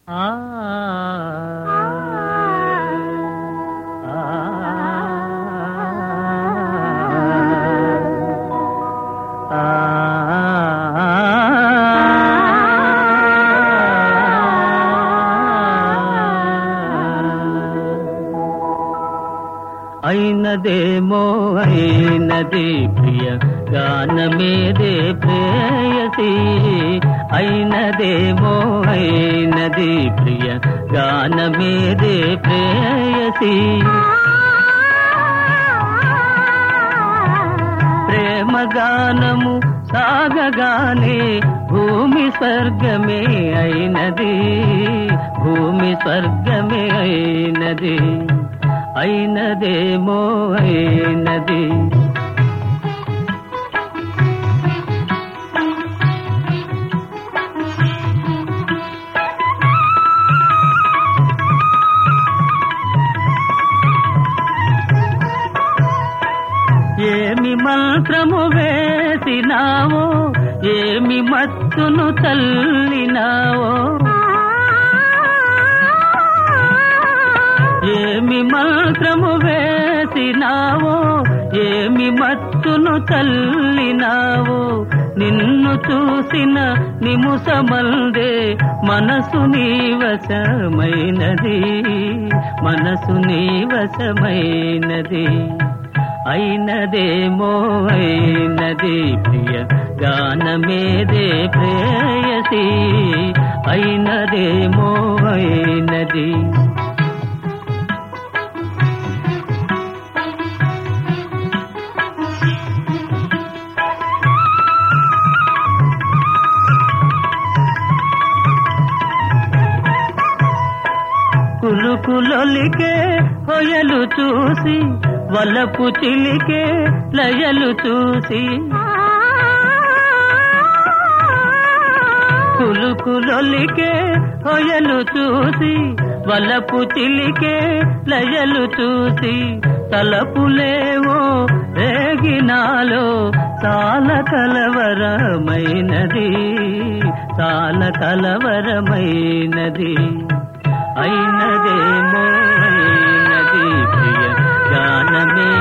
ఆ అయినదేమో అయినది ప్రియ గానమేదే ప్రేయసి అయినదేమో అయినది ప్రియ గానమేదే ప్రేయసి ప్రేమ గానము సాగగానే భూమి స్వర్గమే అయినది భూమి స్వర్గమే అయినది అయినదేమో అయినది ఏమి మంత్రము వేసినావో ఏమి మత్తును తల్లినావో ఏమి మంత్రము వేసినావో ఏమి మత్తును తల్లినావో నిన్ను చూసిన నిముసమందే మనసు నీవశమైనది మనసు నీవశమైనది అయినదేమో అయినది ప్రియ గానమేదే ప్రేయసి అయినదేమో అయినది కులుకులొలికే కొయలు చూసి వలపు చిలికే లయలు చూసి కులుకులొలికే కొయలు చూసి వలపు చిలికే లయలు చూసి తలపులేవో రేగినాలో చాలా కలవరమైనది చాలా కలవరమైనది అయినదేమో అయినది ప్రియ గానమే